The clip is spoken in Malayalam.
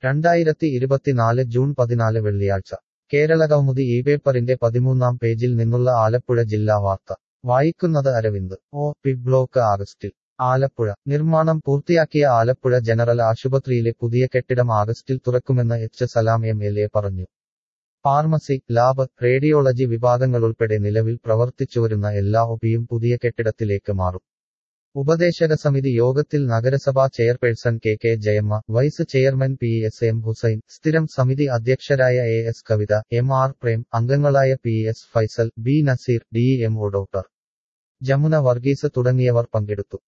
രണ്ടായിരത്തി ഇരുപത്തിനാല് ജൂൺ പതിനാല് വെള്ളിയാഴ്ച കേരളകൗമുദി ഈ പേപ്പറിന്റെ പതിമൂന്നാം പേജിൽ നിന്നുള്ള ആലപ്പുഴ ജില്ലാ വാർത്ത വായിക്കുന്നത് അരവിന്ദ് ഒ പി ബ്ലോക്ക് ആഗസ്റ്റിൽ ആലപ്പുഴ നിർമ്മാണം പൂർത്തിയാക്കിയ ആലപ്പുഴ ജനറൽ ആശുപത്രിയിലെ പുതിയ കെട്ടിടം ആഗസ്റ്റിൽ തുറക്കുമെന്ന് H Salam M L A പറഞ്ഞു ഫാർമസി ലാബ് റേഡിയോളജി വിഭാഗങ്ങളുൾപ്പെടെ നിലവിൽ പ്രവർത്തിച്ചുവരുന്ന എല്ലാ ഒപിയും പുതിയ കെട്ടിടത്തിലേക്ക് മാറും ഉപദേശക സമിതി യോഗത്തിൽ നഗരസഭാ chairperson K K Jayamma vice chairman P S M Hussain സ്ഥിരം സമിതി അധ്യക്ഷരായ A S Kavitha M R Prem അംഗങ്ങളായ P S Faisal B Nazeer D M O doctor Jamuna Varghese തുടങ്ങിയവർ പങ്കെടുത്തു